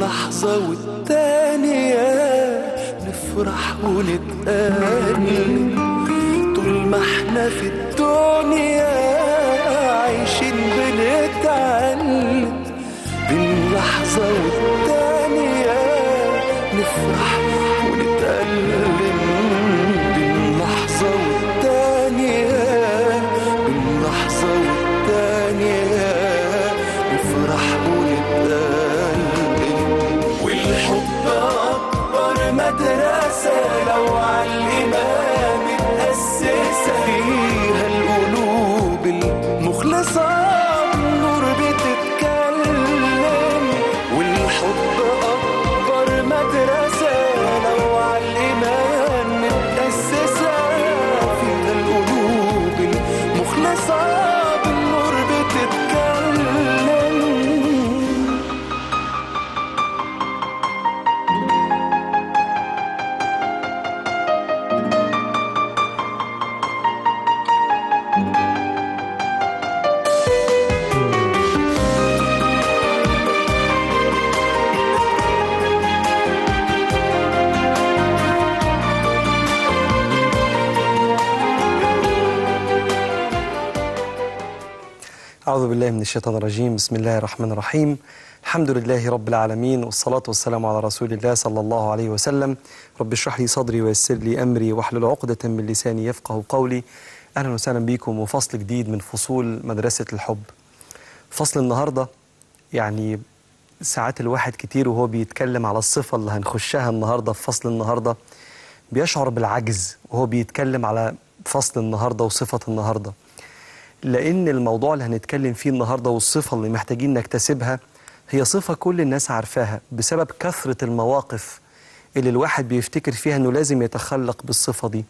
لحظة والتانية نفرح ونتقابل طول ما احنا في الدنيا عايشين بنتعلم بين لحظة والتانية نفرح ونتألم بين لحظة والتانية بين لحظة والتانية نفرح ونتألم والحب أكبر مدرسة لو عالإيمان متأسسة فيها القلوب المخلصة النور بتتكلم والحب أكبر مدرسة لو عالإيمان متأسسة فيها القلوب المخلصة بالنور بتتكلم أعوذ بالله من الشيطان الرجيم بسم الله الرحمن الرحيم الحمد لله رب العالمين والصلاة والسلام على رسول الله صلى الله عليه وسلم رب اشرح لي صدري ويسر لي أمري واحلل عقدة من لساني يفقه قولي أهلا وسهلا بكم وفصل جديد من فصول مدرسة الحب فصل النهاردة يعني ساعات الواحد كتير وهو بيتكلم على الصفة اللي هنخشها النهاردة في فصل النهاردة بيشعر بالعجز وهو بيتكلم على فصل النهاردة وصفة النهاردة لأن الموضوع اللي هنتكلم فيه النهاردة والصفة اللي محتاجين نكتسبها هي صفة كل الناس عارفاها بسبب كثرة المواقف اللي الواحد بيفتكر فيها أنه لازم يتخلق بالصفة دي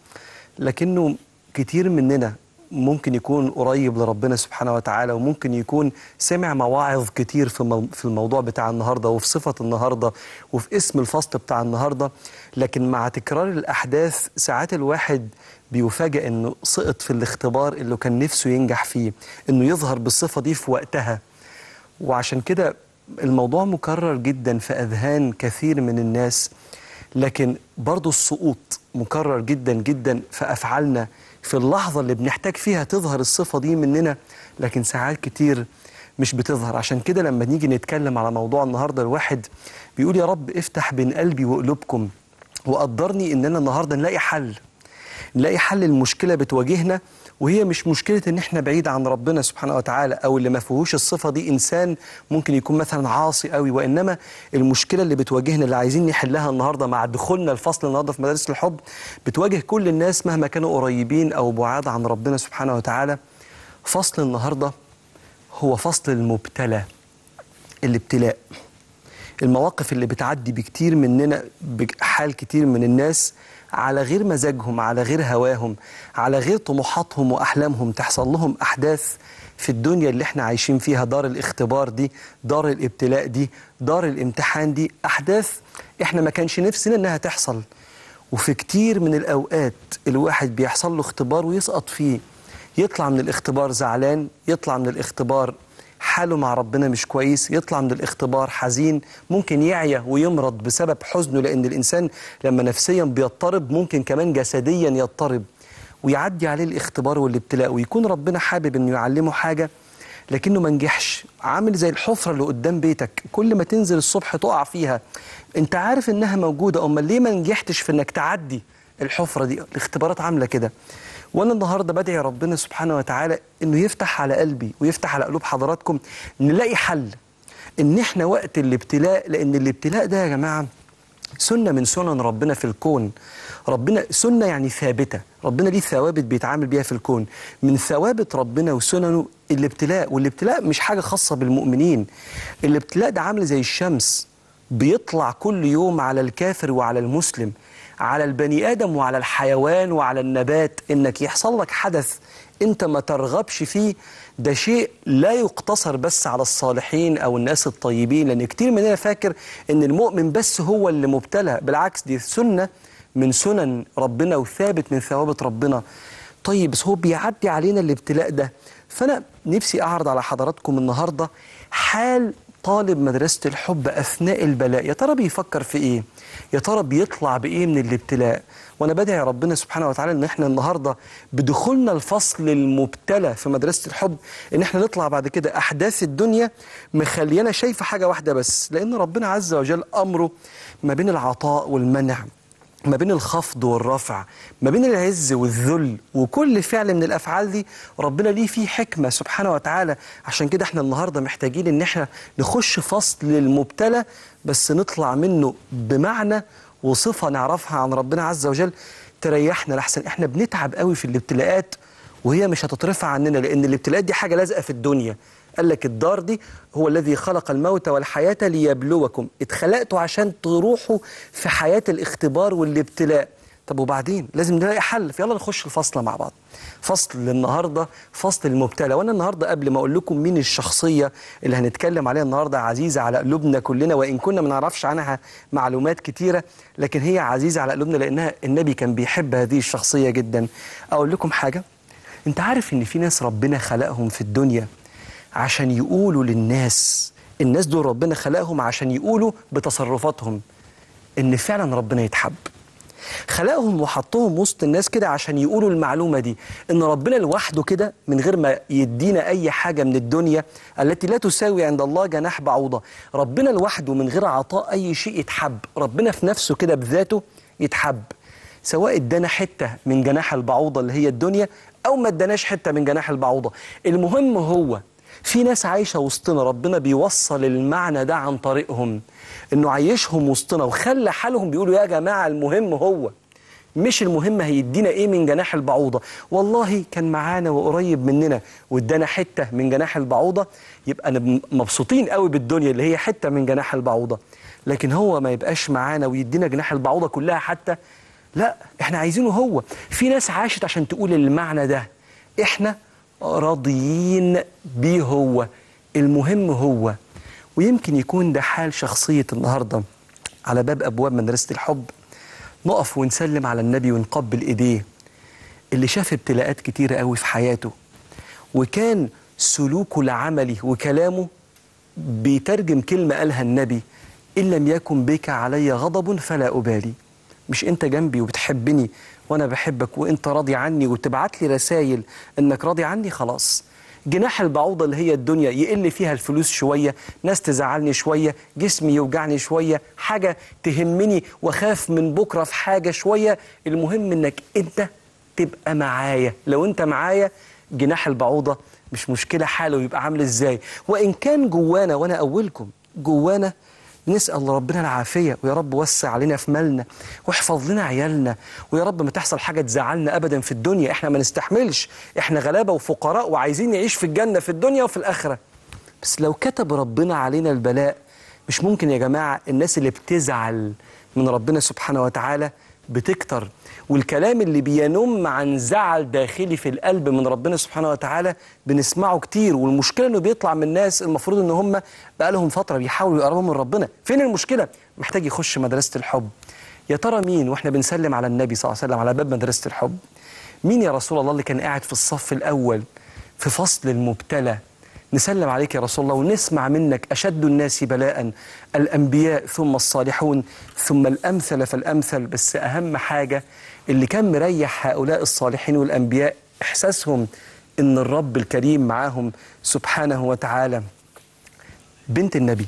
لكنه كتير مننا ممكن يكون قريب لربنا سبحانه وتعالى وممكن يكون سمع مواعظ كتير في مو- في الموضوع بتاع النهارده وفي صفة النهارده وفي اسم الفصل بتاع النهارده لكن مع تكرار الأحداث ساعات الواحد بيفاجئ انه سقط في الاختبار اللي كان نفسه ينجح فيه انه يظهر بالصفة دي في وقتها وعشان كده الموضوع مكرر جدا في أذهان كثير من الناس لكن برضو السقوط مكرر جدا جدا في أفعالنا في اللحظة اللي بنحتاج فيها تظهر الصفة دي مننا لكن ساعات كتير مش بتظهر عشان كده لما نيجي نتكلم على موضوع النهاردة الواحد بيقول يا رب افتح بين قلبي وقلوبكم وقدرني اننا النهاردة نلاقي حل نلاقي حل المشكلة بتواجهنا وهي مش مشكلة ان احنا بعيد عن ربنا سبحانه وتعالى او اللي ما فيهوش الصفة دي انسان ممكن يكون مثلا عاصي قوي وانما المشكلة اللي بتواجهنا اللي عايزين نحلها النهاردة مع دخولنا الفصل النهاردة في مدارس الحب بتواجه كل الناس مهما كانوا قريبين او بعاد عن ربنا سبحانه وتعالى فصل النهاردة هو فصل المبتلى الابتلاء المواقف اللي بتعدي بكتير مننا بحال كتير من الناس على غير مزاجهم على غير هواهم على غير طموحاتهم وأحلامهم تحصل لهم أحداث في الدنيا اللي احنا عايشين فيها دار الاختبار دي دار الابتلاء دي دار الامتحان دي أحداث احنا ما كانش نفسنا انها تحصل وفي كتير من الأوقات الواحد بيحصل له اختبار ويسقط فيه يطلع من الاختبار زعلان يطلع من الاختبار حاله مع ربنا مش كويس يطلع من الاختبار حزين ممكن يعيا ويمرض بسبب حزنه لأن الإنسان لما نفسيا بيضطرب ممكن كمان جسديا يضطرب ويعدي عليه الاختبار والابتلاء ويكون ربنا حابب انه يعلمه حاجة لكنه ما نجحش عامل زي الحفرة اللي قدام بيتك كل ما تنزل الصبح تقع فيها انت عارف انها موجودة امال ليه ما نجحتش في انك تعدي الحفرة دي الاختبارات عاملة كده وانا النهارده بدعي ربنا سبحانه وتعالى انه يفتح على قلبي ويفتح على قلوب حضراتكم نلاقي حل ان احنا وقت الابتلاء لان الابتلاء ده يا جماعه سنه من سنن ربنا في الكون ربنا سنه يعني ثابته ربنا ليه ثوابت بيتعامل بيها في الكون من ثوابت ربنا وسننه الابتلاء والابتلاء مش حاجه خاصه بالمؤمنين الابتلاء ده عامل زي الشمس بيطلع كل يوم على الكافر وعلى المسلم على البني آدم وعلى الحيوان وعلى النبات إنك يحصل لك حدث أنت ما ترغبش فيه ده شيء لا يقتصر بس على الصالحين أو الناس الطيبين لأن كتير مننا فاكر إن المؤمن بس هو اللي مبتلى بالعكس دي سنة من سنن ربنا وثابت من ثوابت ربنا طيب بس هو بيعدي علينا الابتلاء ده فأنا نفسي أعرض على حضراتكم النهاردة حال طالب مدرسة الحب أثناء البلاء يا ترى بيفكر في إيه؟ يا ترى بيطلع بإيه من الابتلاء؟ وأنا بدعي ربنا سبحانه وتعالى إن إحنا النهاردة بدخولنا الفصل المبتلى في مدرسة الحب إن إحنا نطلع بعد كده أحداث الدنيا مخلينا شايفة حاجة واحدة بس لأن ربنا عز وجل أمره ما بين العطاء والمنع ما بين الخفض والرفع ما بين العز والذل وكل فعل من الافعال دي ربنا ليه فيه حكمه سبحانه وتعالى عشان كده احنا النهارده محتاجين ان احنا نخش فصل المبتلى بس نطلع منه بمعنى وصفه نعرفها عن ربنا عز وجل تريحنا لحسن احنا بنتعب قوي في الابتلاءات وهي مش هتترفع عننا لان الابتلاءات دي حاجه لازقه في الدنيا قال لك الدار دي هو الذي خلق الموت والحياة ليبلوكم اتخلقتوا عشان تروحوا في حياة الاختبار والابتلاء طب وبعدين لازم نلاقي حل فيلا نخش الفصل مع بعض فصل النهارده فصل المبتلى وانا النهارده قبل ما اقول لكم مين الشخصيه اللي هنتكلم عليها النهارده عزيزه على قلوبنا كلنا وان كنا ما نعرفش عنها معلومات كتيره لكن هي عزيزه على قلوبنا لانها النبي كان بيحب هذه الشخصيه جدا اقول لكم حاجه انت عارف ان في ناس ربنا خلقهم في الدنيا عشان يقولوا للناس الناس دول ربنا خلقهم عشان يقولوا بتصرفاتهم ان فعلا ربنا يتحب خلقهم وحطهم وسط الناس كده عشان يقولوا المعلومة دي ان ربنا لوحده كده من غير ما يدينا اي حاجة من الدنيا التي لا تساوي عند الله جناح بعوضة ربنا لوحده من غير عطاء اي شيء يتحب ربنا في نفسه كده بذاته يتحب سواء ادانا حتة من جناح البعوضة اللي هي الدنيا او ما اداناش حتة من جناح البعوضة المهم هو في ناس عايشة وسطنا ربنا بيوصل المعنى ده عن طريقهم انه عايشهم وسطنا وخلى حالهم بيقولوا يا جماعة المهم هو مش المهم هيدينا ايه من جناح البعوضة والله كان معانا وقريب مننا وادانا حتة من جناح البعوضة يبقى نب- مبسوطين قوي بالدنيا اللي هي حتة من جناح البعوضة لكن هو ما يبقاش معانا ويدينا جناح البعوضة كلها حتى لا احنا عايزينه هو في ناس عاشت عشان تقول المعنى ده احنا راضيين بيه هو المهم هو ويمكن يكون ده حال شخصية النهاردة على باب أبواب مدرسة الحب نقف ونسلم على النبي ونقبل إيديه اللي شاف ابتلاءات كتيرة قوي في حياته وكان سلوكه العملي وكلامه بيترجم كلمة قالها النبي إن لم يكن بك علي غضب فلا أبالي مش أنت جنبي وبتحبني وأنا بحبك وأنت راضي عني وتبعت لي رسائل إنك راضي عني خلاص جناح البعوضة اللي هي الدنيا يقل فيها الفلوس شوية ناس تزعلني شوية جسمي يوجعني شوية حاجة تهمني وخاف من بكرة في حاجة شوية المهم إنك أنت تبقى معايا لو أنت معايا جناح البعوضة مش مشكلة حاله يبقى عامل ازاي وإن كان جوانا وأنا أولكم جوانا نسأل ربنا العافية ويا رب وسع علينا في مالنا واحفظ لنا عيالنا ويا رب ما تحصل حاجة تزعلنا أبدا في الدنيا احنا ما نستحملش احنا غلابة وفقراء وعايزين نعيش في الجنة في الدنيا وفي الآخرة بس لو كتب ربنا علينا البلاء مش ممكن يا جماعة الناس اللي بتزعل من ربنا سبحانه وتعالى بتكتر والكلام اللي بينم عن زعل داخلي في القلب من ربنا سبحانه وتعالى بنسمعه كتير والمشكله انه بيطلع من ناس المفروض ان هم بقالهم فتره بيحاولوا يقربوا من ربنا فين المشكله محتاج يخش مدرسه الحب يا ترى مين واحنا بنسلم على النبي صلى الله عليه وسلم على باب مدرسه الحب مين يا رسول الله اللي كان قاعد في الصف الاول في فصل المبتلى نسلم عليك يا رسول الله ونسمع منك أشد الناس بلاء الأنبياء ثم الصالحون ثم الأمثل فالأمثل بس أهم حاجة اللي كان مريح هؤلاء الصالحين والأنبياء إحساسهم إن الرب الكريم معاهم سبحانه وتعالى بنت النبي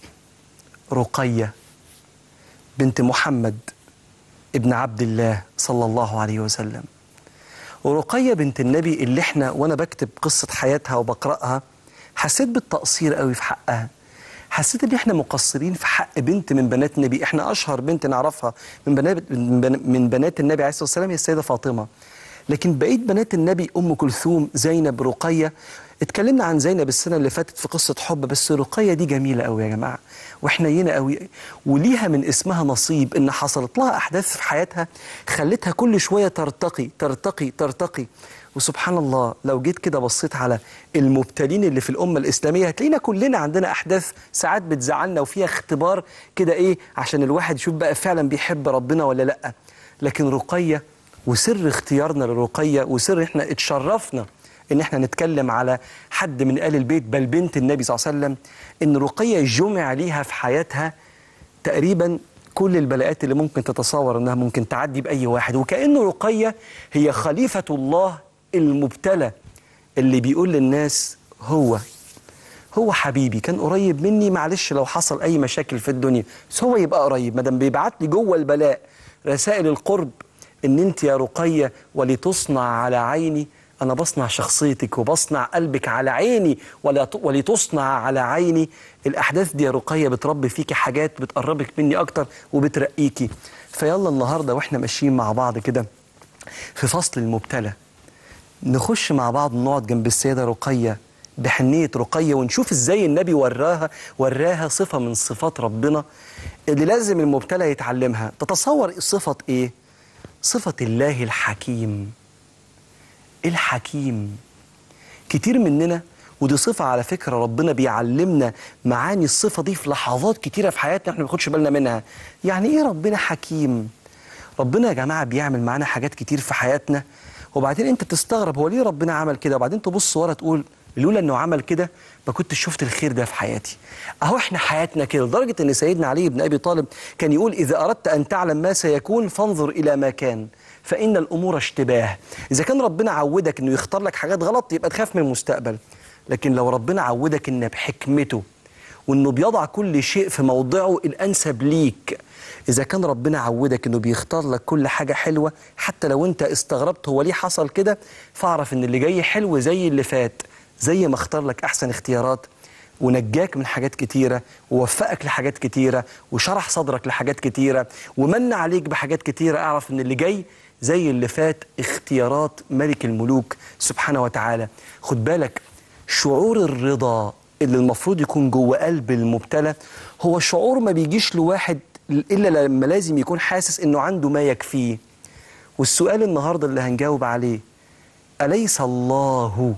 رقية بنت محمد ابن عبد الله صلى الله عليه وسلم ورقية بنت النبي اللي احنا وانا بكتب قصة حياتها وبقرأها حسيت بالتقصير قوي في حقها حسيت ان احنا مقصرين في حق بنت من بنات النبي احنا اشهر بنت نعرفها من بنات من بن- من بنات النبي عليه الصلاه والسلام هي السيده فاطمه لكن بقيه بنات النبي ام كلثوم زينب رقيه اتكلمنا عن زينب السنه اللي فاتت في قصه حب بس رقيه دي جميله قوي يا جماعه وحنينه قوي وليها من اسمها نصيب ان حصلت لها احداث في حياتها خلتها كل شويه ترتقي ترتقي ترتقي وسبحان الله لو جيت كده بصيت على المبتلين اللي في الأمة الإسلامية هتلاقينا كلنا عندنا أحداث ساعات بتزعلنا وفيها اختبار كده إيه عشان الواحد يشوف بقى فعلا بيحب ربنا ولا لأ لكن رقية وسر اختيارنا لرقية وسر إحنا اتشرفنا ان احنا نتكلم على حد من آل البيت بل بنت النبي صلى الله عليه وسلم ان رقية جمع ليها في حياتها تقريبا كل البلاءات اللي ممكن تتصور انها ممكن تعدي باي واحد وكأن رقية هي خليفة الله المبتلى اللي بيقول للناس هو هو حبيبي كان قريب مني معلش لو حصل اي مشاكل في الدنيا بس هو يبقى قريب ما دام بيبعت لي جوه البلاء رسائل القرب ان انت يا رقيه ولتصنع على عيني انا بصنع شخصيتك وبصنع قلبك على عيني ولا ولتصنع على عيني الاحداث دي يا رقيه بتربي فيكي حاجات بتقربك مني اكتر وبترقيكي فيلا النهارده واحنا ماشيين مع بعض كده في فصل المبتلى نخش مع بعض نقعد جنب السيدة رقية بحنية رقية ونشوف ازاي النبي وراها وراها صفة من صفات ربنا اللي لازم المبتلى يتعلمها تتصور صفة ايه؟ صفة الله الحكيم الحكيم كتير مننا ودي صفة على فكرة ربنا بيعلمنا معاني الصفة دي في لحظات كتيرة في حياتنا احنا ما بناخدش بالنا منها يعني ايه ربنا حكيم؟ ربنا يا جماعة بيعمل معانا حاجات كتير في حياتنا وبعدين انت تستغرب هو ليه ربنا عمل كده وبعدين تبص ورا تقول لولا انه عمل كده ما كنتش شفت الخير ده في حياتي اهو احنا حياتنا كده لدرجه ان سيدنا علي بن ابي طالب كان يقول اذا اردت ان تعلم ما سيكون فانظر الى ما كان فان الامور اشتباه اذا كان ربنا عودك انه يختار لك حاجات غلط يبقى تخاف من المستقبل لكن لو ربنا عودك ان بحكمته وانه بيضع كل شيء في موضعه الانسب ليك اذا كان ربنا عودك انه بيختار لك كل حاجه حلوه حتى لو انت استغربت هو ليه حصل كده فاعرف ان اللي جاي حلو زي اللي فات زي ما اختار لك احسن اختيارات ونجاك من حاجات كتيرة ووفقك لحاجات كتيرة وشرح صدرك لحاجات كتيرة ومن عليك بحاجات كتيرة اعرف ان اللي جاي زي اللي فات اختيارات ملك الملوك سبحانه وتعالى خد بالك شعور الرضا اللي المفروض يكون جوه قلب المبتلى هو شعور ما بيجيش لواحد الا لما لازم يكون حاسس انه عنده ما يكفيه والسؤال النهارده اللي هنجاوب عليه اليس الله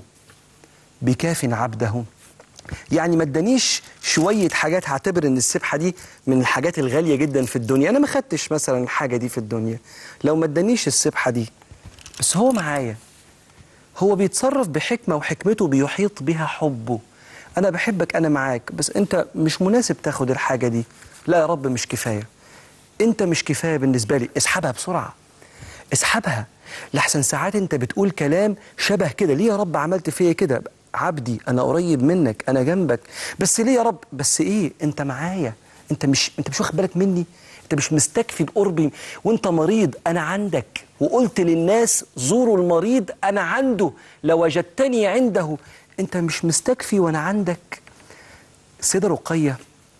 بكاف عبده يعني ما ادانيش شويه حاجات هعتبر ان السبحه دي من الحاجات الغاليه جدا في الدنيا انا ما خدتش مثلا الحاجه دي في الدنيا لو ما ادانيش السبحه دي بس هو معايا هو بيتصرف بحكمه وحكمته بيحيط بها حبه انا بحبك انا معاك بس انت مش مناسب تاخد الحاجه دي لا يا رب مش كفايه انت مش كفايه بالنسبه لي اسحبها بسرعه اسحبها لحسن ساعات انت بتقول كلام شبه كده ليه يا رب عملت فيا كده عبدي انا قريب منك انا جنبك بس ليه يا رب بس ايه انت معايا انت مش انت مش واخد بالك مني انت مش مستكفي بقربي وانت مريض انا عندك وقلت للناس زوروا المريض انا عنده لوجدتني عنده انت مش مستكفي وانا عندك السيده رقيه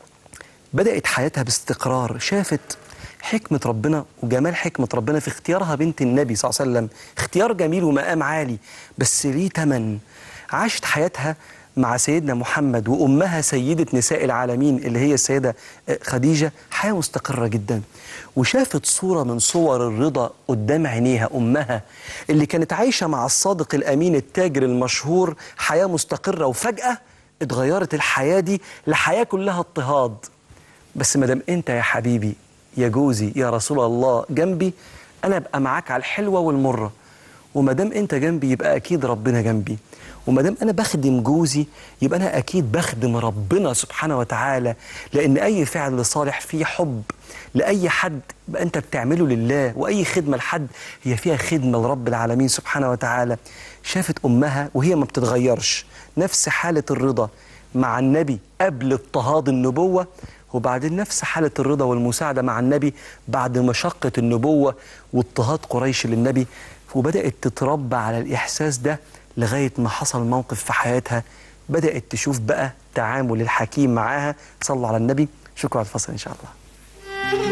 بدأت حياتها باستقرار شافت حكمة ربنا وجمال حكمة ربنا في اختيارها بنت النبي صلى الله عليه وسلم اختيار جميل ومقام عالي بس ليه تمن عاشت حياتها مع سيدنا محمد وأمها سيدة نساء العالمين اللي هي السيدة خديجة حياة مستقرة جدا وشافت صورة من صور الرضا قدام عينيها أمها اللي كانت عايشة مع الصادق الأمين التاجر المشهور حياة مستقرة وفجأة اتغيرت الحياة دي لحياة كلها اضطهاد بس ما دام انت يا حبيبي يا جوزي يا رسول الله جنبي انا ابقى معاك على الحلوه والمره وما دام انت جنبي يبقى اكيد ربنا جنبي وما دام انا بخدم جوزي يبقى انا اكيد بخدم ربنا سبحانه وتعالى لان اي فعل صالح فيه حب لاي حد يبقى انت بتعمله لله واي خدمه لحد هي فيها خدمه لرب العالمين سبحانه وتعالى شافت امها وهي ما بتتغيرش نفس حاله الرضا مع النبي قبل اضطهاد النبوه وبعدين نفس حالة الرضا والمساعدة مع النبي بعد مشقة النبوة واضطهاد قريش للنبي وبدأت تتربى على الإحساس ده لغاية ما حصل موقف في حياتها بدأت تشوف بقى تعامل الحكيم معاها صلوا على النبي شكرا على الفصل إن شاء الله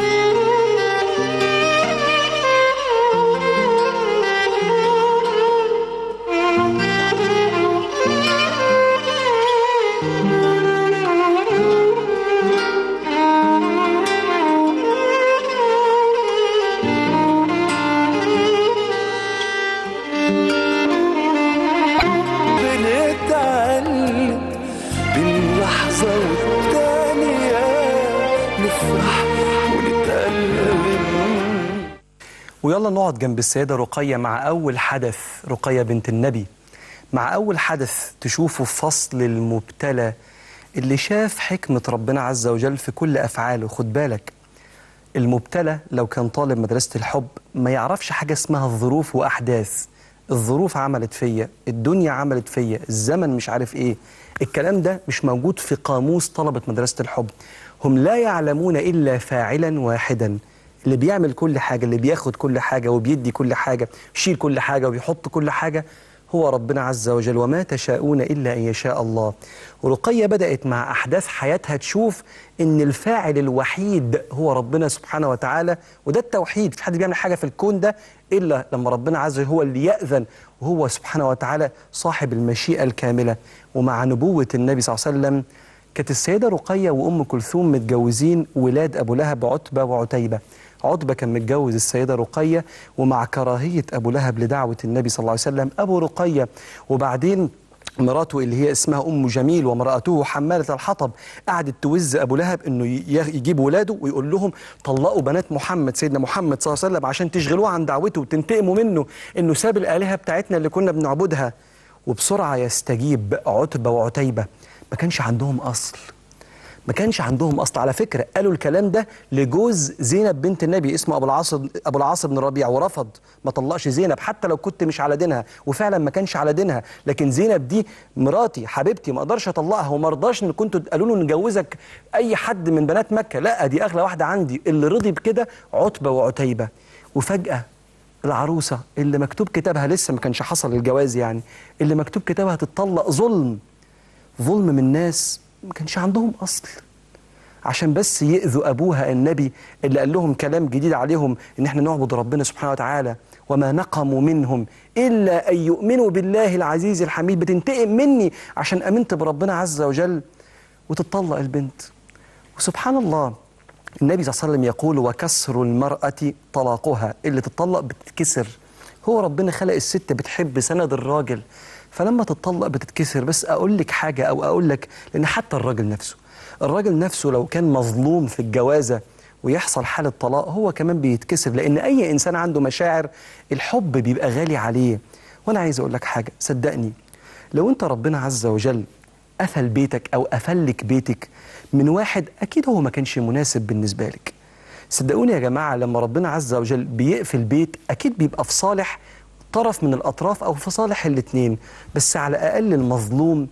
بنتعلم بين لحظة والتانية نفرح ونتألم ويلا نقعد جنب السيدة رقية مع أول حدث رقية بنت النبي مع أول حدث تشوفه في فصل المبتلى اللي شاف حكمة ربنا عز وجل في كل أفعاله خد بالك المبتلى لو كان طالب مدرسة الحب ما يعرفش حاجة اسمها الظروف وأحداث الظروف عملت فيا الدنيا عملت فيا الزمن مش عارف ايه الكلام ده مش موجود في قاموس طلبة مدرسة الحب هم لا يعلمون إلا فاعلا واحدا اللي بيعمل كل حاجة اللي بياخد كل حاجة وبيدي كل حاجة يشيل كل حاجة وبيحط كل حاجة هو ربنا عز وجل وما تشاءون إلا أن يشاء الله ورقية بدأت مع أحداث حياتها تشوف إن الفاعل الوحيد هو ربنا سبحانه وتعالى وده التوحيد في حد بيعمل حاجة في الكون ده إلا لما ربنا عز وجل هو اللي يأذن وهو سبحانه وتعالى صاحب المشيئة الكاملة ومع نبوة النبي صلى الله عليه وسلم كانت السيدة رقية وأم كلثوم متجوزين ولاد أبو لهب عتبة وعتيبة عتبة كان متجوز السيدة رقية ومع كراهية أبو لهب لدعوة النبي صلى الله عليه وسلم أبو رقية وبعدين مراته اللي هي اسمها أم جميل وامرأته حمالة الحطب قعدت توز أبو لهب إنه ي- يجيب ولاده ويقول لهم طلقوا بنات محمد سيدنا محمد صلى الله عليه وسلم عشان تشغلوه عن دعوته وتنتقموا منه إنه ساب الآلهة بتاعتنا اللي كنا بنعبدها وبسرعة يستجيب عتبة وعتيبة ما كانش عندهم أصل ما كانش عندهم اصل على فكره قالوا الكلام ده لجوز زينب بنت النبي اسمه ابو العاص ابو العاص بن الربيع ورفض ما طلقش زينب حتى لو كنت مش على دينها وفعلا ما كانش على دينها لكن زينب دي مراتي حبيبتي ما اقدرش اطلقها وما رضاش ان كنتوا قالوا له نجوزك اي حد من بنات مكه لا دي اغلى واحده عندي اللي رضي بكده عتبه وعتيبه وفجاه العروسه اللي مكتوب كتابها لسه ما كانش حصل الجواز يعني اللي مكتوب كتابها تتطلق ظلم ظلم من ناس ما كانش عندهم اصل عشان بس يأذوا أبوها النبي اللي قال لهم كلام جديد عليهم إن إحنا نعبد ربنا سبحانه وتعالى وما نقموا منهم إلا أن يؤمنوا بالله العزيز الحميد بتنتقم مني عشان أمنت بربنا عز وجل وتطلق البنت وسبحان الله النبي صلى الله عليه وسلم يقول وكسر المرأة طلاقها اللي تطلق بتتكسر هو ربنا خلق الست بتحب سند الراجل فلما تتطلق بتتكسر بس أقول لك حاجة أو أقول لك لأن حتى الراجل نفسه الراجل نفسه لو كان مظلوم في الجوازة ويحصل حالة طلاق هو كمان بيتكسر لأن أي إنسان عنده مشاعر الحب بيبقى غالي عليه وأنا عايز أقول لك حاجة صدقني لو أنت ربنا عز وجل قفل بيتك أو قفلك بيتك من واحد أكيد هو ما كانش مناسب بالنسبة لك صدقوني يا جماعة لما ربنا عز وجل بيقفل بيت أكيد بيبقى في صالح طرف من الأطراف أو في صالح الاتنين بس على الأقل المظلوم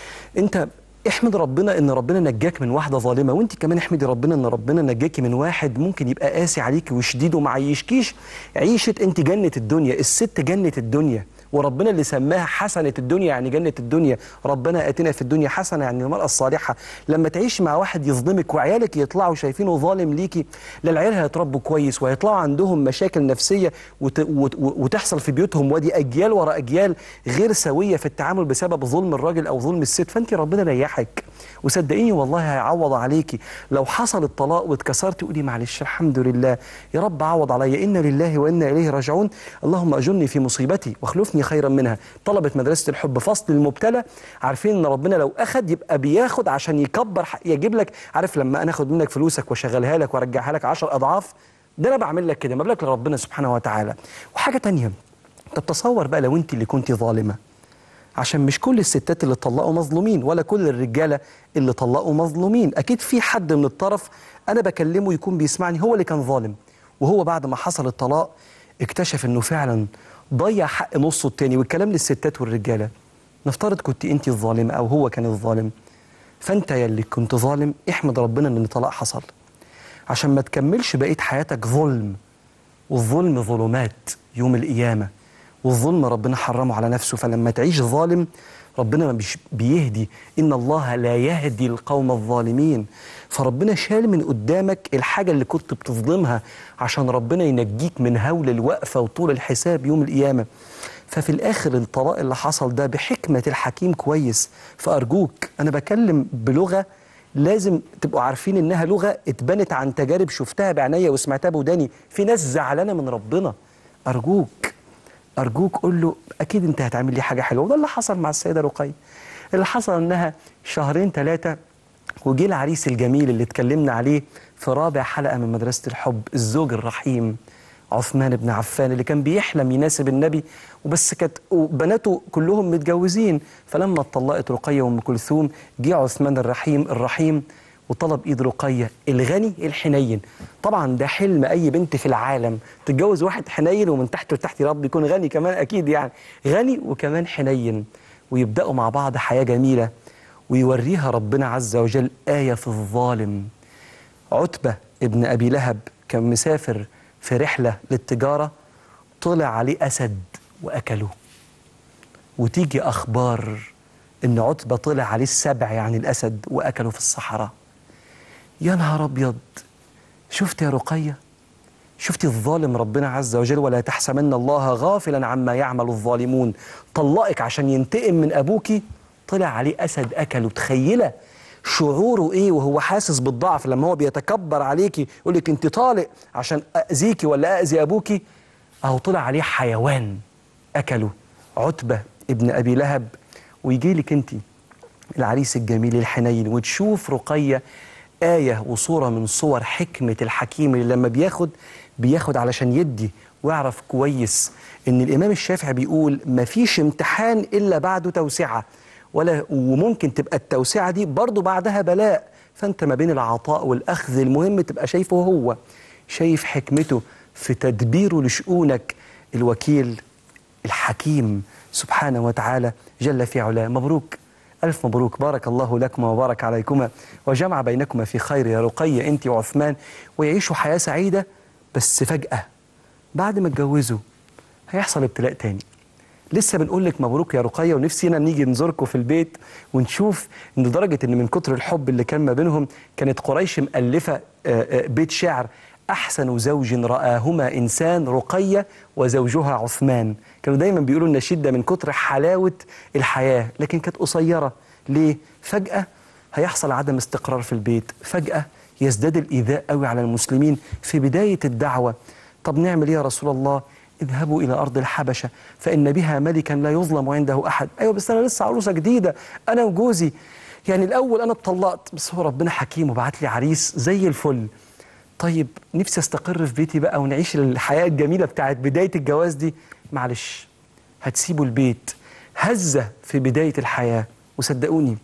أنت احمد ربنا ان ربنا نجاك من واحده ظالمه وانت كمان احمدي ربنا ان ربنا نجاكي من واحد ممكن يبقى قاسي عليكي وشديد وما عيشكيش عيشه انت جنه الدنيا الست جنه الدنيا وربنا اللي سماها حسنة الدنيا يعني جنة الدنيا ربنا آتنا في الدنيا حسنة يعني المرأة الصالحة لما تعيش مع واحد يظلمك وعيالك يطلعوا شايفينه ظالم ليكي لا العيال هيتربوا كويس وهيطلعوا عندهم مشاكل نفسية وت... وت... وتحصل في بيوتهم ودي أجيال ورا أجيال غير سوية في التعامل بسبب ظلم الراجل أو ظلم الست فأنت ربنا ريحك وصدقيني والله هيعوض عليكي لو حصل الطلاق واتكسرتي قولي معلش الحمد لله يا رب عوض عليا إنا لله وإنا إليه راجعون اللهم أجرني في مصيبتي واخلفني خيرا منها طلبت مدرسة الحب فصل المبتلى عارفين إن ربنا لو أخد يبقى بياخد عشان يكبر ح- يجيب لك عارف لما أنا أخد منك فلوسك وأشغلها لك وأرجعها لك عشر أضعاف ده أنا بعمل لك كده مبلغ لربنا سبحانه وتعالى وحاجة تانية طب تصور بقى لو أنت اللي كنت ظالمة عشان مش كل الستات اللي طلقوا مظلومين ولا كل الرجالة اللي طلقوا مظلومين أكيد في حد من الطرف أنا بكلمه يكون بيسمعني هو اللي كان ظالم وهو بعد ما حصل الطلاق اكتشف إنه فعلا ضيع حق نصه التاني والكلام للستات والرجالة نفترض كنت أنت الظالمة أو هو كان الظالم فأنت يلي كنت ظالم احمد ربنا إن الطلاق حصل عشان ما تكملش بقية حياتك ظلم والظلم ظلمات يوم القيامة والظلم ربنا حرمه على نفسه فلما تعيش ظالم ربنا مش بيهدي إن الله لا يهدي القوم الظالمين فربنا شال من قدامك الحاجة اللي كنت بتظلمها عشان ربنا ينجيك من هول الوقفة وطول الحساب يوم القيامة ففي الآخر الطلاق اللي حصل ده بحكمة الحكيم كويس فأرجوك أنا بكلم بلغة لازم تبقوا عارفين انها لغه اتبنت عن تجارب شفتها بعينيا وسمعتها بوداني في ناس زعلانه من ربنا ارجوك ارجوك قول له اكيد انت هتعمل لي حاجه حلوه وده اللي حصل مع السيده رقيه اللي حصل انها شهرين ثلاثه وجه العريس الجميل اللي اتكلمنا عليه في رابع حلقه من مدرسه الحب الزوج الرحيم عثمان بن عفان اللي كان بيحلم يناسب النبي وبس كانت بناته كلهم متجوزين فلما اتطلقت رقيه وام كلثوم جه عثمان الرحيم الرحيم وطلب ايد رقيه الغني الحنين طبعا ده حلم اي بنت في العالم تتجوز واحد حنين ومن تحت لتحت يا رب يكون غني كمان اكيد يعني غني وكمان حنين ويبداوا مع بعض حياه جميله ويوريها ربنا عز وجل ايه في الظالم عتبه ابن ابي لهب كان مسافر في رحله للتجاره طلع عليه اسد واكله وتيجي اخبار ان عتبه طلع عليه السبع يعني الاسد واكله في الصحراء يا نهار ابيض شفت يا رقيه شفت الظالم ربنا عز وجل ولا تحسبن الله غافلا عما يعمل الظالمون طلقك عشان ينتقم من ابوكي طلع عليه اسد اكله تخيله شعوره ايه وهو حاسس بالضعف لما هو بيتكبر عليكي يقول لك انت طالق عشان اذيكي ولا اذي ابوكي اهو طلع عليه حيوان اكله عتبه ابن ابي لهب ويجي لك انت العريس الجميل الحنين وتشوف رقيه آية وصورة من صور حكمة الحكيم اللي لما بياخد بياخد علشان يدي ويعرف كويس إن الإمام الشافعي بيقول مفيش امتحان إلا بعده توسعة ولا وممكن تبقى التوسعة دي برضو بعدها بلاء فأنت ما بين العطاء والأخذ المهم تبقى شايفه هو شايف حكمته في تدبيره لشؤونك الوكيل الحكيم سبحانه وتعالى جل في علاه مبروك ألف مبروك بارك الله لكما وبارك عليكما وجمع بينكما في خير يا رقية أنت وعثمان ويعيشوا حياة سعيدة بس فجأة بعد ما اتجوزوا هيحصل ابتلاء تاني لسه بنقول لك مبروك يا رقية ونفسينا نيجي نزوركم في البيت ونشوف ان لدرجة ان من كتر الحب اللي كان ما بينهم كانت قريش مألفة آه، آه، بيت شعر أحسن زوج رآهما إنسان رقية وزوجها عثمان كانوا دايما بيقولوا النشيد ده من كتر حلاوة الحياة لكن كانت قصيرة ليه؟ فجأة هيحصل عدم استقرار في البيت فجأة يزداد الإيذاء قوي على المسلمين في بداية الدعوة طب نعمل إيه يا رسول الله اذهبوا إلى أرض الحبشة فإن بها ملكا لا يظلم عنده أحد أيوة بس أنا لسه عروسة جديدة أنا وجوزي يعني الأول أنا اتطلقت بس هو ربنا حكيم وبعت لي عريس زي الفل طيب نفسي استقر في بيتي بقى ونعيش الحياة الجميلة بتاعت بداية الجواز دي معلش هتسيبوا البيت هزة في بداية الحياة وصدقوني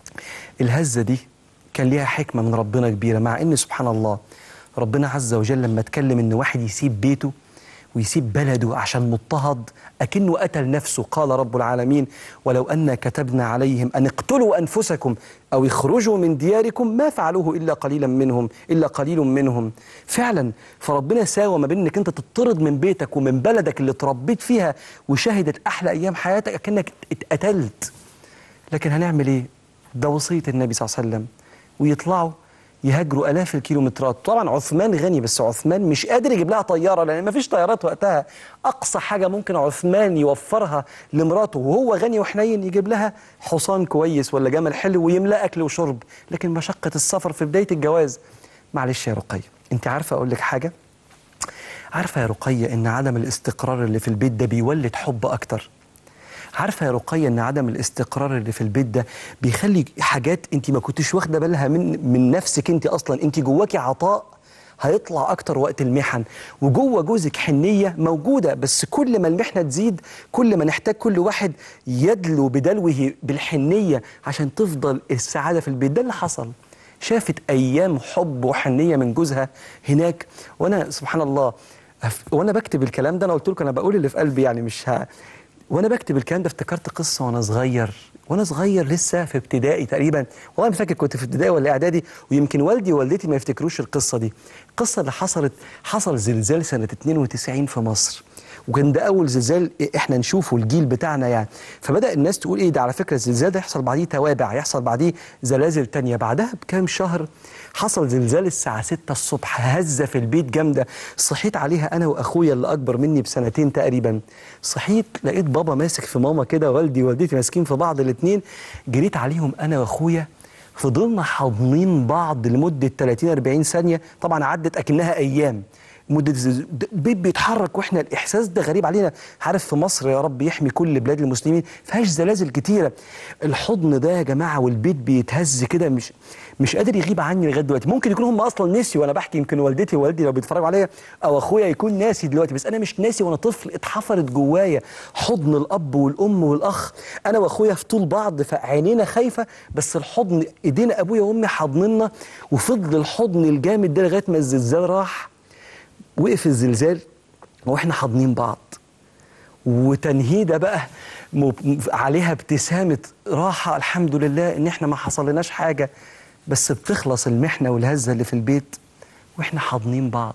الهزة دي كان ليها حكمة من ربنا كبيرة مع إن سبحان الله ربنا عز وجل لما اتكلم إن واحد يسيب بيته ويسيب بلده عشان مضطهد أكنه قتل نفسه قال رب العالمين ولو أن كتبنا عليهم أن اقتلوا أنفسكم أو اخرجوا من دياركم ما فعلوه إلا قليلا منهم إلا قليل منهم فعلا فربنا ساوى ما بين إنك أنت تطرد من بيتك ومن بلدك اللي تربيت فيها وشهدت أحلى أيام حياتك أكنك اتقتلت لكن هنعمل إيه؟ ده وصية النبي صلى الله عليه وسلم ويطلعوا يهاجروا آلاف الكيلومترات طبعا عثمان غني بس عثمان مش قادر يجيب لها طيارة لأن ما فيش طيارات وقتها أقصى حاجة ممكن عثمان يوفرها لمراته وهو غني وحنين يجيب لها حصان كويس ولا جمل حلو ويملأ أكل وشرب لكن مشقة السفر في بداية الجواز معلش يا رقية أنت عارفة أقول لك حاجة عارفة يا رقية إن عدم الاستقرار اللي في البيت ده بيولد حب أكتر عارفه يا رقيه ان عدم الاستقرار اللي في البيت ده بيخلي حاجات انت ما كنتش واخده بالها من من نفسك انت اصلا انت جواكي عطاء هيطلع اكتر وقت المحن وجوه جوزك حنيه موجوده بس كل ما المحنه تزيد كل ما نحتاج كل واحد يدلو بدلوه بالحنيه عشان تفضل السعاده في البيت ده اللي حصل شافت ايام حب وحنيه من جوزها هناك وانا سبحان الله وانا بكتب الكلام ده انا قلت لكم انا بقول اللي في قلبي يعني مش ها وانا بكتب الكلام ده افتكرت قصه وانا صغير وانا صغير لسه في ابتدائي تقريبا والله ما فاكر كنت في ابتدائي ولا اعدادي ويمكن والدي ووالدتي ما يفتكروش القصه دي القصه اللي حصلت حصل زلزال سنه 92 في مصر وكان ده اول زلزال احنا نشوفه الجيل بتاعنا يعني فبدا الناس تقول ايه ده على فكره الزلزال ده يحصل بعديه توابع يحصل بعديه زلازل تانية بعدها بكام شهر حصل زلزال الساعه 6 الصبح هزه في البيت جامده صحيت عليها انا واخويا اللي اكبر مني بسنتين تقريبا صحيت لقيت بابا ماسك في ماما كده والدي ووالدتي ماسكين في بعض الاثنين جريت عليهم انا واخويا فضلنا حاضنين بعض لمده 30 40 ثانيه طبعا عدت اكنها ايام مدة الزلزال بيت بيتحرك واحنا الاحساس ده غريب علينا عارف في مصر يا رب يحمي كل بلاد المسلمين فيهاش زلازل كتيره الحضن ده يا جماعه والبيت بيتهز كده مش مش قادر يغيب عني لغايه دلوقتي ممكن يكون هم اصلا نسيوا وانا بحكي يمكن والدتي ووالدي لو بيتفرجوا عليا او اخويا يكون ناسي دلوقتي بس انا مش ناسي وانا طفل اتحفرت جوايا حضن الاب والام والاخ انا واخويا في طول بعض فعينينا خايفه بس الحضن ايدينا ابويا وامي حاضننا وفضل الحضن الجامد ده لغايه ما الزلزال راح وقف الزلزال واحنا حاضنين بعض وتنهيده بقى مب- عليها ابتسامه راحه الحمد لله ان احنا ما حصلناش حاجه بس بتخلص المحنه والهزه اللي في البيت واحنا حاضنين بعض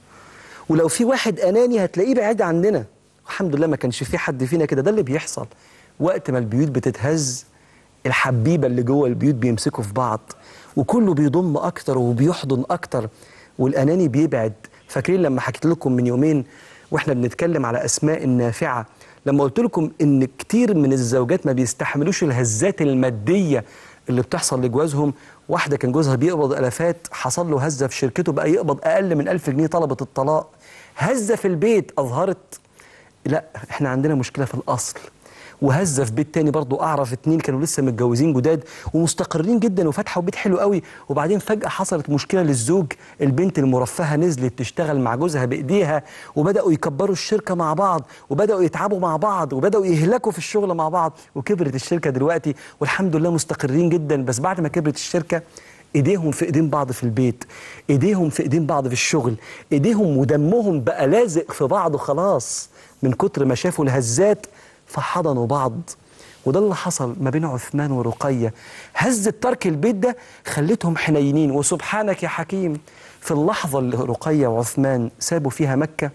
ولو في واحد اناني هتلاقيه بعيد عننا الحمد لله ما كانش في حد فينا كده ده اللي بيحصل وقت ما البيوت بتتهز الحبيبه اللي جوه البيوت بيمسكوا في بعض وكله بيضم اكتر وبيحضن اكتر والاناني بيبعد فاكرين لما حكيت لكم من يومين واحنا بنتكلم على اسماء النافعه لما قلت لكم ان كتير من الزوجات ما بيستحملوش الهزات الماديه اللي بتحصل لجوازهم واحده كان جوزها بيقبض الافات حصل له هزه في شركته بقى يقبض اقل من ألف جنيه طلبت الطلاق هزه في البيت اظهرت لا احنا عندنا مشكله في الاصل وهزه في بيت تاني برضو اعرف اتنين كانوا لسه متجوزين جداد ومستقرين جدا وفتحوا بيت حلو قوي وبعدين فجاه حصلت مشكله للزوج البنت المرفهه نزلت تشتغل مع جوزها بايديها وبداوا يكبروا الشركه مع بعض وبداوا يتعبوا مع بعض وبداوا يهلكوا في الشغل مع بعض وكبرت الشركه دلوقتي والحمد لله مستقرين جدا بس بعد ما كبرت الشركه ايديهم في ايدين بعض في البيت ايديهم في ايدين بعض في الشغل ايديهم ودمهم بقى لازق في بعض خلاص من كتر ما شافوا الهزات فحضنوا بعض وده اللي حصل ما بين عثمان ورقية هزة ترك البيت ده خلتهم حنينين وسبحانك يا حكيم في اللحظة اللي رقية وعثمان سابوا فيها مكة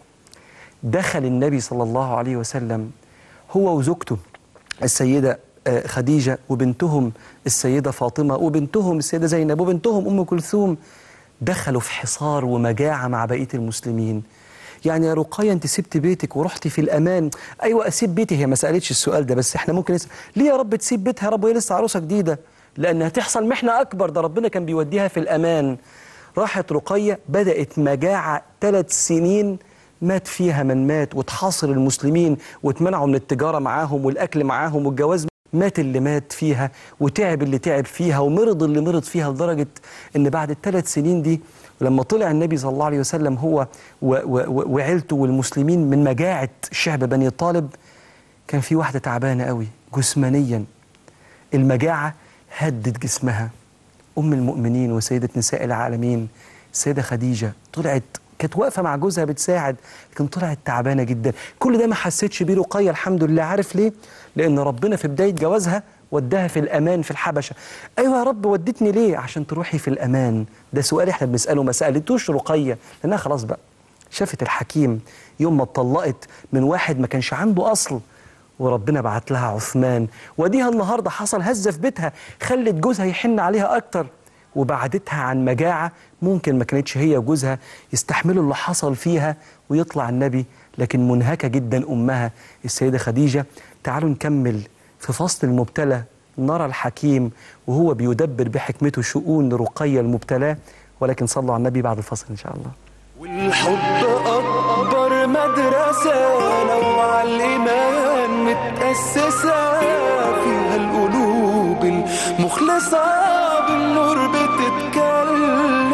دخل النبي صلى الله عليه وسلم هو وزوجته السيدة آه، خديجة وبنتهم السيدة فاطمة وبنتهم السيدة زينب وبنتهم أم كلثوم دخلوا في حصار ومجاعة مع بقية المسلمين يعني يا رقية انت سبت بيتك ورحتي في الامان ايوه اسيب بيتي هي ما سالتش السؤال ده بس احنا ممكن نسال ليه يا رب تسيب بيتها يا رب وهي لسه عروسه جديده لان هتحصل محنه اكبر ده ربنا كان بيوديها في الامان راحت رقية بدأت مجاعة ثلاث سنين مات فيها من مات وتحاصر المسلمين واتمنعوا من التجارة معاهم والأكل معاهم والجواز مات اللي مات فيها وتعب اللي تعب فيها ومرض اللي مرض فيها لدرجة ان بعد الثلاث سنين دي لما طلع النبي صلى الله عليه وسلم هو و و و وعيلته والمسلمين من مجاعة شعب بني طالب كان في واحدة تعبانة قوي جسمانيا المجاعة هدت جسمها أم المؤمنين وسيدة نساء العالمين السيدة خديجة طلعت كانت واقفة مع جوزها بتساعد لكن طلعت تعبانة جدا كل ده ما حسيتش بيه رقية الحمد لله عارف ليه؟ لأن ربنا في بداية جوازها وداها في الأمان في الحبشة أيوة يا رب ودتني ليه؟ عشان تروحي في الأمان ده سؤال احنا بنسأله ما سألتوش رقية لأنها خلاص بقى شافت الحكيم يوم ما اتطلقت من واحد ما كانش عنده أصل وربنا بعت لها عثمان وديها النهارده حصل هزه في بيتها خلت جوزها يحن عليها اكتر وبعدتها عن مجاعه ممكن ما كانتش هي وجوزها يستحملوا اللي حصل فيها ويطلع النبي لكن منهكه جدا امها السيده خديجه تعالوا نكمل في فصل المبتلى نرى الحكيم وهو بيدبر بحكمته شؤون رقيه المبتلاه ولكن صلوا على النبي بعد الفصل ان شاء الله والحب أكبر مدرسة لو على الإيمان متأسسة فيها القلوب المخلصة بالنور بتتكلم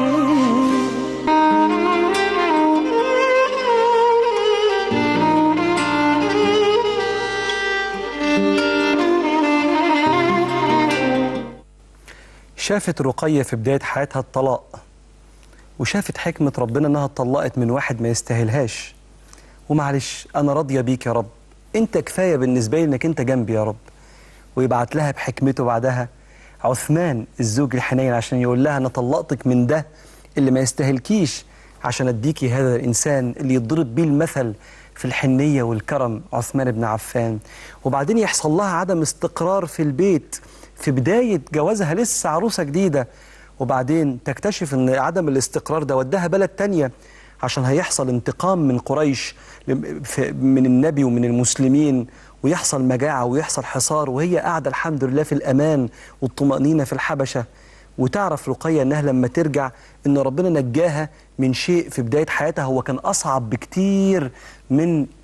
شافت رقية في بداية حياتها الطلاق وشافت حكمة ربنا انها اتطلقت من واحد ما يستاهلهاش ومعلش انا راضية بيك يا رب انت كفاية بالنسبة لي انك انت جنبي يا رب ويبعت لها بحكمته بعدها عثمان الزوج الحنين عشان يقول لها انا طلقتك من ده اللي ما يستاهلكيش عشان اديكي هذا الانسان اللي يضرب بيه المثل في الحنية والكرم عثمان بن عفان وبعدين يحصل لها عدم استقرار في البيت في بداية جوازها لسه عروسة جديدة وبعدين تكتشف ان عدم الاستقرار ده وداها بلد تانية عشان هيحصل انتقام من قريش لم- في- من النبي ومن المسلمين ويحصل مجاعة ويحصل حصار وهي قاعدة الحمد لله في الأمان والطمأنينة في الحبشة وتعرف رقية انها لما ترجع ان ربنا نجاها من شيء في بداية حياتها هو كان اصعب بكتير من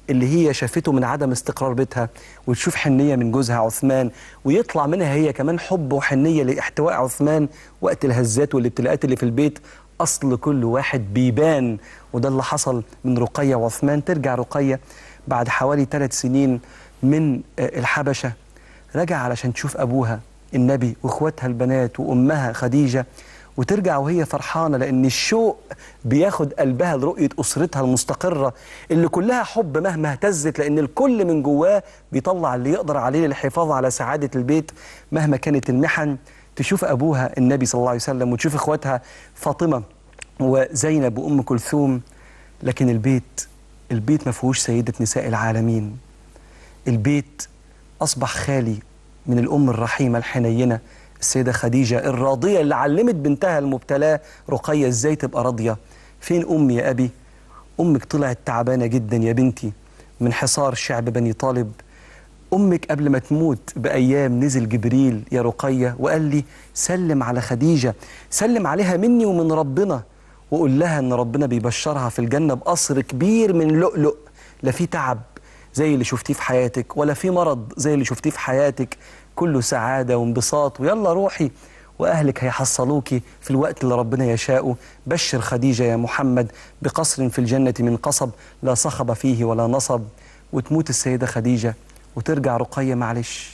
اللي هي شافته من عدم استقرار بيتها وتشوف حنية من جوزها عثمان ويطلع منها هي كمان حب وحنية لاحتواء عثمان وقت الهزات والابتلاءات اللي في البيت أصل كل واحد بيبان وده اللي حصل من رقية وعثمان ترجع رقية بعد حوالي ثلاث سنين من آه، الحبشة رجع علشان تشوف أبوها النبي وإخواتها البنات وأمها خديجة وترجع وهي فرحانة لأن الشوق بياخد قلبها لرؤية أسرتها المستقرة اللي كلها حب مهما اهتزت لأن الكل من جواه بيطلع اللي يقدر عليه للحفاظ على سعادة البيت مهما كانت المحن تشوف أبوها النبي صلى الله عليه وسلم وتشوف إخواتها فاطمة وزينب وأم كلثوم لكن البيت البيت ما فيهوش سيدة نساء العالمين البيت أصبح خالي من الأم الرحيمة الحنينة السيدة خديجة الراضية اللي علمت بنتها المبتلاة رقية إزاي تبقى راضية فين أمي يا أبي أمك طلعت تعبانة جدا يا بنتي من حصار شعب بني طالب أمك قبل ما تموت بأيام نزل جبريل يا رقية وقال لي سلم على خديجة سلم عليها مني ومن ربنا وقول لها إن ربنا بيبشرها في الجنة بقصر كبير من لؤلؤ لا فيه تعب زي اللي شفتيه في حياتك ولا في مرض زي اللي شفتيه في حياتك كله سعادة وانبساط ويلا روحي وأهلك هيحصلوكي في الوقت اللي ربنا يشاءه بشر خديجة يا محمد بقصر في الجنة من قصب لا صخب فيه ولا نصب وتموت السيدة خديجة وترجع رقية معلش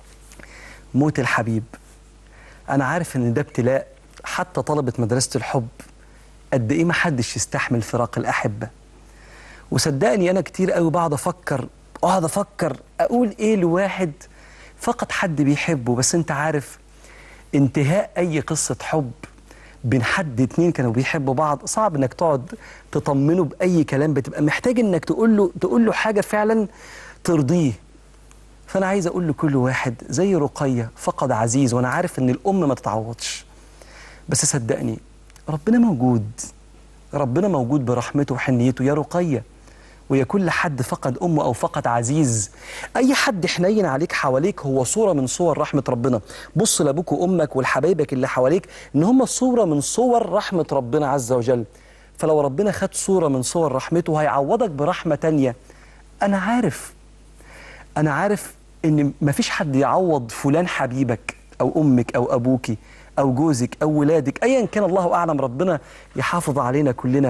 موت الحبيب أنا عارف إن ده ابتلاء حتى طلبة مدرسة الحب قد إيه ما حدش يستحمل فراق الأحبة وصدقني انا كتير قوي بقعد افكر اقعد افكر اقول ايه لواحد فقد حد بيحبه بس انت عارف انتهاء اي قصه حب بين حد اتنين كانوا بيحبوا بعض صعب انك تقعد تطمنه باي كلام بتبقى محتاج انك تقول له تقول له حاجه فعلا ترضيه فانا عايز اقول لكل واحد زي رقيه فقد عزيز وانا عارف ان الام ما تتعوضش بس صدقني ربنا موجود ربنا موجود برحمته وحنيته يا رقية ويا كل حد فقد أمه أو فقد عزيز أي حد حنين عليك حواليك هو صورة من صور رحمة ربنا بص لأبوك وأمك والحبايبك اللي حواليك إن هم صورة من صور رحمة ربنا عز وجل فلو ربنا خد صورة من صور رحمته هيعوضك برحمة تانية أنا عارف أنا عارف إن مفيش حد يعوض فلان حبيبك أو أمك أو أبوكي أو جوزك أو ولادك أيا كان الله أعلم ربنا يحافظ علينا كلنا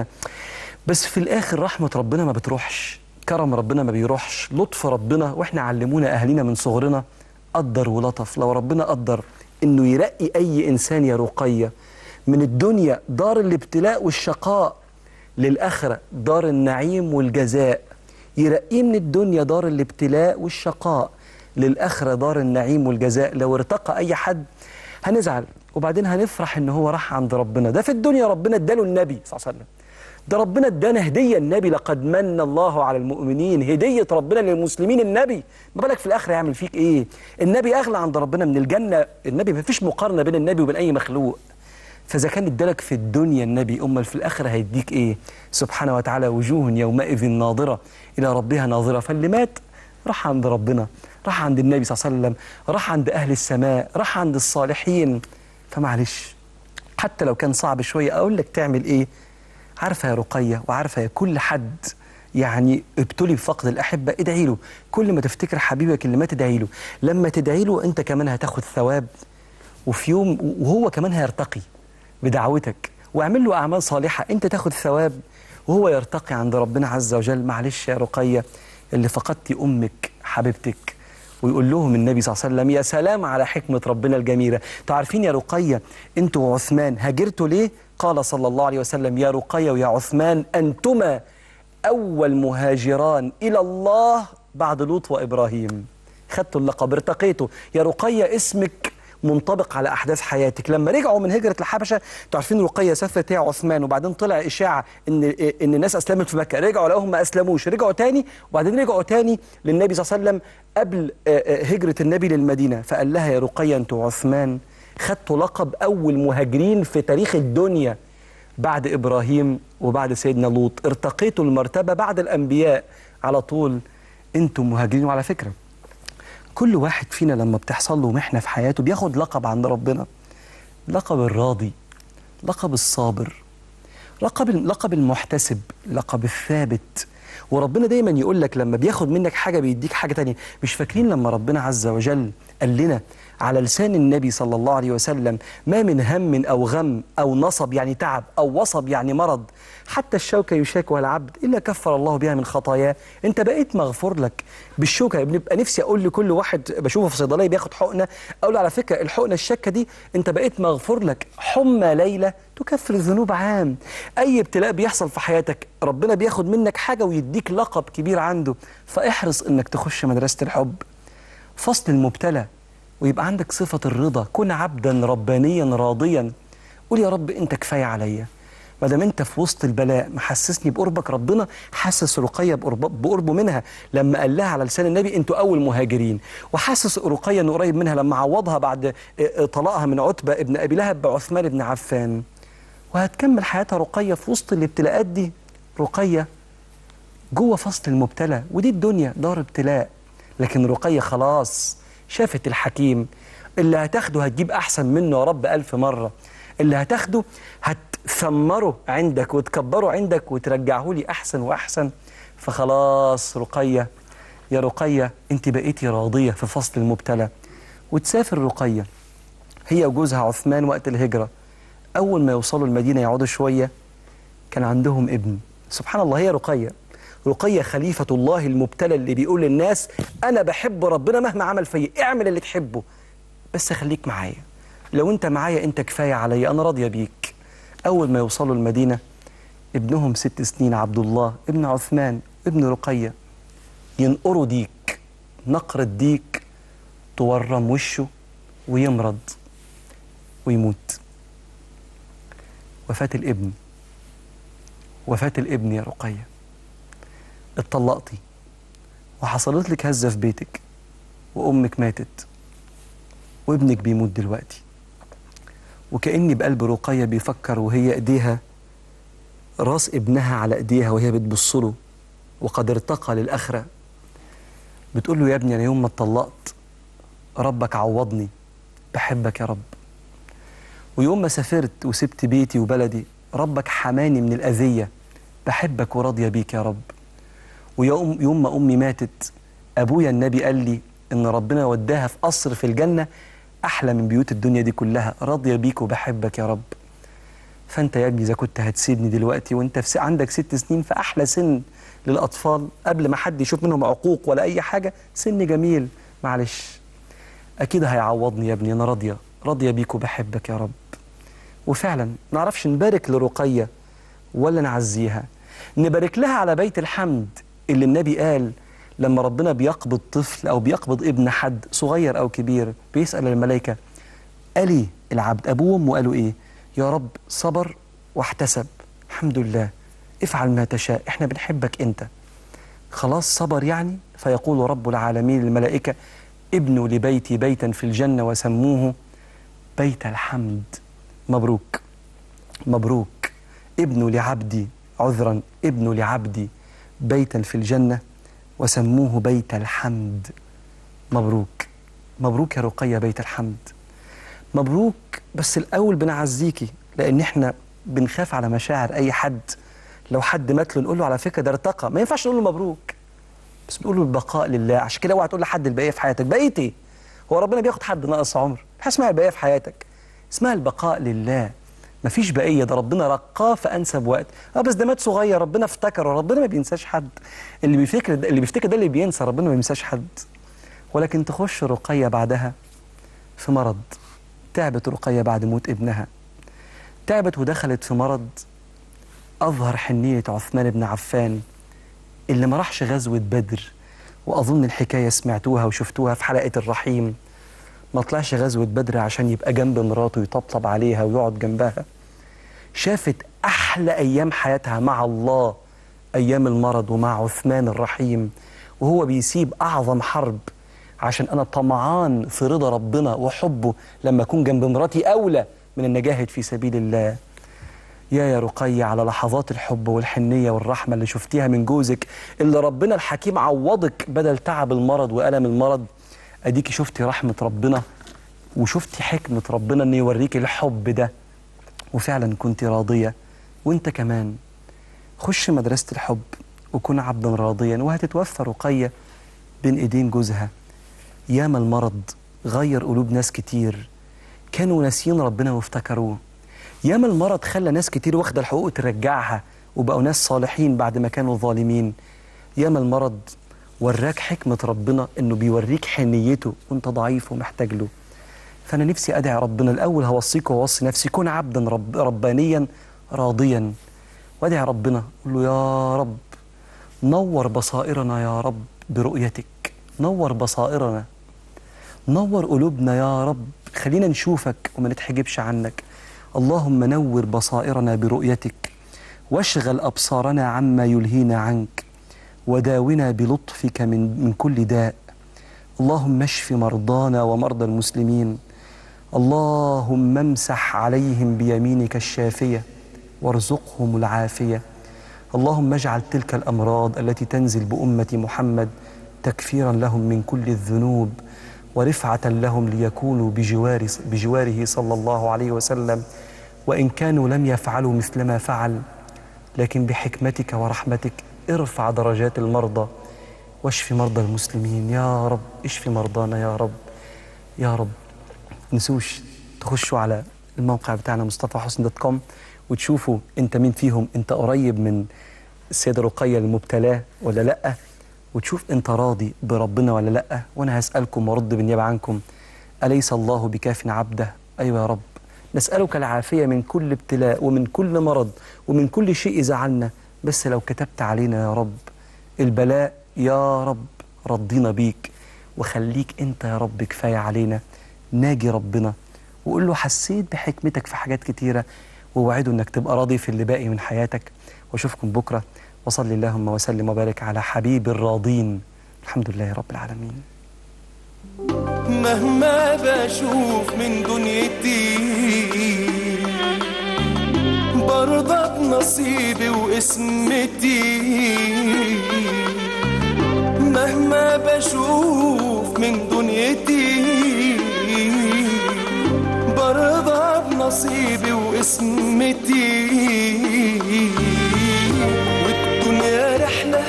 بس في الآخر رحمة ربنا ما بتروحش كرم ربنا ما بيروحش لطف ربنا وإحنا علمونا أهلنا من صغرنا قدر ولطف لو ربنا قدر إنه يرقي أي إنسان يا رقية من الدنيا دار الابتلاء والشقاء للآخرة دار النعيم والجزاء يرقيه من الدنيا دار الابتلاء والشقاء للآخرة دار النعيم والجزاء لو ارتقى أي حد هنزعل وبعدين هنفرح ان هو راح عند ربنا ده في الدنيا ربنا اداله النبي صلى الله عليه وسلم ده ربنا ادانا هديه النبي لقد من الله على المؤمنين هديه ربنا للمسلمين النبي ما بالك في الاخره يعمل فيك ايه النبي اغلى عند ربنا من الجنه النبي ما فيش مقارنه بين النبي وبين اي مخلوق فاذا كان ادالك في الدنيا النبي امال في الاخره هيديك ايه سبحانه وتعالى وجوه يومئذ ناظره الى ربها ناظره فاللي مات راح عند ربنا راح عند النبي صلى الله عليه وسلم راح عند اهل السماء راح عند الصالحين فمعلش حتى لو كان صعب شويه اقول لك تعمل ايه عارفه يا رقيه وعارفه يا كل حد يعني ابتلي بفقد الاحبه ادعي له كل ما تفتكر حبيبك اللي مات ادعي له لما تدعي له انت كمان هتاخد ثواب وفي يوم وهو كمان هيرتقي بدعوتك واعمل له اعمال صالحه انت تاخد ثواب وهو يرتقي عند ربنا عز وجل معلش يا رقيه اللي فقدتي امك حبيبتك ويقول لهم النبي صلى الله عليه وسلم يا سلام على حكمة ربنا الجميلة تعرفين يا رقية انتوا وعثمان هاجرتوا ليه قال صلى الله عليه وسلم يا رقية ويا عثمان أنتما أول مهاجران إلى الله بعد لوط وإبراهيم خدتوا اللقب ارتقيتوا يا رقية اسمك منطبق على احداث حياتك لما رجعوا من هجره الحبشه تعرفين رقيه سافرت هي عثمان وبعدين طلع اشاعه ان ان الناس اسلمت في مكه رجعوا لقوهم ما اسلموش رجعوا تاني وبعدين رجعوا تاني للنبي صلى الله عليه وسلم قبل آه، آه، هجره النبي للمدينه فقال لها يا رقيه انتوا عثمان خدتوا لقب اول مهاجرين في تاريخ الدنيا بعد ابراهيم وبعد سيدنا لوط ارتقيتوا المرتبه بعد الانبياء على طول انتم مهاجرين وعلى فكره كل واحد فينا لما بتحصل له محنه في حياته بياخد لقب عند ربنا لقب الراضي لقب الصابر لقب لقب المحتسب لقب الثابت وربنا دايما يقول لك لما بياخد منك حاجة بيديك حاجة تانية مش فاكرين لما ربنا عز وجل قال لنا على لسان النبي صلى الله عليه وسلم ما من هم أو غم أو نصب يعني تعب أو وصب يعني مرض حتى الشوكة يشاكها العبد إلا كفر الله بها من خطاياه أنت بقيت مغفور لك بالشوكة بنبقى نفسي أقول لكل واحد بشوفه في صيدلية بياخد حقنة أقول له على فكرة الحقنة الشكة دي أنت بقيت مغفور لك حمى ليلة تكفر الذنوب عام أي ابتلاء بيحصل في حياتك ربنا بياخد منك حاجة ويديك لقب كبير عنده فاحرص إنك تخش مدرسة الحب فصل المبتلى ويبقى عندك صفة الرضا كن عبدا ربانيا راضيا قول يا رب انت كفاية عليا ما دام انت في وسط البلاء محسسني بقربك ربنا حسس رقية بقرب بقربه منها لما قال لها على لسان النبي انتوا اول مهاجرين وحسس رقية انه قريب منها لما عوضها بعد طلاقها من عتبة ابن ابي لهب بعثمان بن عفان وهتكمل حياتها رقية في وسط الابتلاءات دي رقية جوه فصل المبتلى ودي الدنيا دار ابتلاء لكن رقية خلاص شافت الحكيم اللي هتاخده هتجيب أحسن منه يا رب ألف مرة اللي هتاخده هتثمره عندك وتكبره عندك وترجعه لي أحسن وأحسن فخلاص رقية يا رقية أنت بقيتي راضية في فصل المبتلى وتسافر رقية هي وجوزها عثمان وقت الهجرة أول ما يوصلوا المدينة يقعدوا شوية كان عندهم ابن سبحان الله هي رقية رقية خليفة الله المبتلى اللي بيقول للناس أنا بحب ربنا مهما عمل فيا اعمل اللي تحبه بس خليك معايا لو أنت معايا أنت كفاية عليا أنا راضية بيك أول ما يوصلوا المدينة ابنهم ست سنين عبد الله ابن عثمان ابن رقية ينقروا ديك نقر الديك تورم وشه ويمرض ويموت وفاة الابن وفاة الابن يا رقيه اتطلقتي وحصلت لك هزة في بيتك وأمك ماتت وابنك بيموت دلوقتي وكأني بقلب رقية بيفكر وهي ايديها راس ابنها على ايديها وهي بتبص له وقد ارتقى للآخرة بتقول له يا ابني أنا يوم ما اتطلقت ربك عوضني بحبك يا رب ويوم ما سافرت وسبت بيتي وبلدي ربك حماني من الأذية بحبك وراضية بيك يا رب ويوم يوم ما امي ماتت ابويا النبي قال لي ان ربنا وداها في قصر في الجنه احلى من بيوت الدنيا دي كلها راضيه بيك وبحبك يا رب فانت يا ابني اذا كنت هتسيبني دلوقتي وانت في عندك ست سنين في احلى سن للاطفال قبل ما حد يشوف منهم عقوق ولا اي حاجه سن جميل معلش اكيد هيعوضني يا ابني انا راضيه راضيه بيك وبحبك يا رب وفعلا ما نعرفش نبارك لرقيه ولا نعزيها نبارك لها على بيت الحمد اللي النبي قال لما ربنا بيقبض طفل أو بيقبض ابن حد صغير أو كبير بيسأل الملائكة قال إيه العبد أبوه وأمه قالوا إيه يا رب صبر واحتسب الحمد لله افعل ما تشاء احنا بنحبك انت خلاص صبر يعني فيقول رب العالمين للملائكة ابنوا لبيتي بيتا في الجنة وسموه بيت الحمد مبروك مبروك ابنوا لعبدي عذرا ابنوا لعبدي بيتا في الجنة وسموه بيت الحمد مبروك مبروك يا رقية بيت الحمد مبروك بس الأول بنعزيكي لأن احنا بنخاف على مشاعر أي حد لو حد مات له نقول له على فكرة ده ارتقى ما ينفعش نقول له مبروك بس بنقول له البقاء لله عشان كده اوعى تقول لحد البقية في حياتك بقيت ايه هو ربنا بياخد حد ناقص عمر حاجة اسمها البقية في حياتك اسمها البقاء لله مفيش بقيه ده ربنا رقاه في انسب وقت اه بس ده مات صغير ربنا افتكره ربنا ما بينساش حد اللي بيفتكر ده اللي بيفتكر ده اللي بينسى ربنا ما بينساش حد ولكن تخش رقيه بعدها في مرض تعبت رقيه بعد موت ابنها تعبت ودخلت في مرض اظهر حنيه عثمان بن عفان اللي ما راحش غزوه بدر واظن الحكايه سمعتوها وشفتوها في حلقه الرحيم ما طلعش غزوة بدر عشان يبقى جنب مراته يطبطب عليها ويقعد جنبها شافت أحلى أيام حياتها مع الله أيام المرض ومع عثمان الرحيم وهو بيسيب أعظم حرب عشان أنا طمعان في رضا ربنا وحبه لما أكون جنب مراتي أولى من أن أجاهد في سبيل الله يا يا رقية على لحظات الحب والحنية والرحمة اللي شفتيها من جوزك اللي ربنا الحكيم عوضك بدل تعب المرض وألم المرض اديكي شفتي رحمة ربنا وشفتي حكمة ربنا ان يوريكي الحب ده وفعلا كنت راضية وانت كمان خش مدرسة الحب وكن عبدا راضيا وهتتوفى رقية بين ايدين جوزها ياما المرض غير قلوب ناس كتير كانوا ناسيين ربنا وافتكروه ياما المرض خلى ناس كتير واخده الحقوق ترجعها وبقوا ناس صالحين بعد ما كانوا ظالمين ياما المرض وراك حكمة ربنا انه بيوريك حنيته وانت ضعيف ومحتاج له فانا نفسي ادعي ربنا الاول هوصيك واوصي نفسي كن عبدا رب ربانيا راضيا وادعي ربنا قول له يا رب نور بصائرنا يا رب برؤيتك نور بصائرنا نور قلوبنا يا رب خلينا نشوفك وما نتحجبش عنك اللهم نور بصائرنا برؤيتك واشغل أبصارنا عما يلهينا عنك وداونا بلطفك من, من كل داء اللهم اشف مرضانا ومرضى المسلمين اللهم امسح عليهم بيمينك الشافية وارزقهم العافية اللهم اجعل تلك الأمراض التي تنزل بأمة محمد تكفيرا لهم من كل الذنوب ورفعة لهم ليكونوا بجوار بجواره صلى الله عليه وسلم وإن كانوا لم يفعلوا مثل ما فعل لكن بحكمتك ورحمتك ارفع درجات المرضى واشف مرضى المسلمين يا رب اشف مرضانا يا رب يا رب نسوش تخشوا على الموقع بتاعنا مصطفى حسن دوت كوم وتشوفوا انت مين فيهم انت قريب من السيدة رقية المبتلاة ولا لأ وتشوف انت راضي بربنا ولا لأ وانا هسألكم وارد بالنيابة عنكم أليس الله بكاف عبده أيوة يا رب نسألك العافية من كل ابتلاء ومن كل مرض ومن كل شيء زعلنا بس لو كتبت علينا يا رب البلاء يا رب رضينا بيك وخليك انت يا رب كفاية علينا ناجي ربنا وقول له حسيت بحكمتك في حاجات كتيرة ووعده انك تبقى راضي في اللي باقي من حياتك واشوفكم بكرة وصلي اللهم وسلم وبارك على حبيب الراضين الحمد لله رب العالمين مهما بشوف من دنيتي برضى بنصيبي واسمتي مهما بشوف من دنيتي برضى بنصيبي واسمتي والدنيا رحلة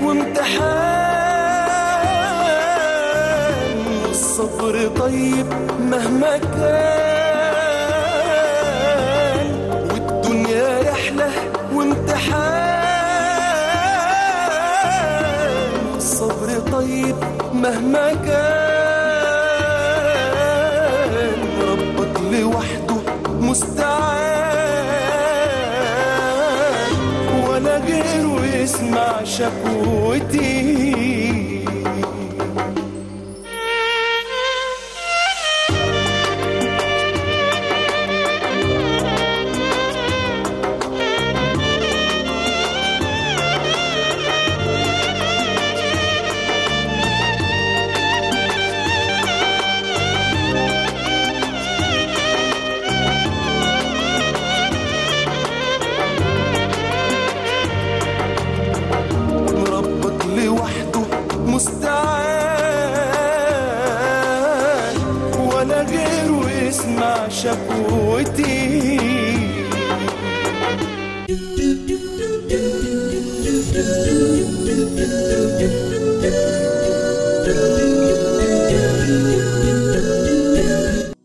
وامتحان والصبر طيب مهما كان والدنيا رحلة وامتحان والصبر طيب مهما كان ربك لوحده مستعان ولا غيره يسمع شكوتي ربك لوحده مستعان ولا غيره يسمع شكوتي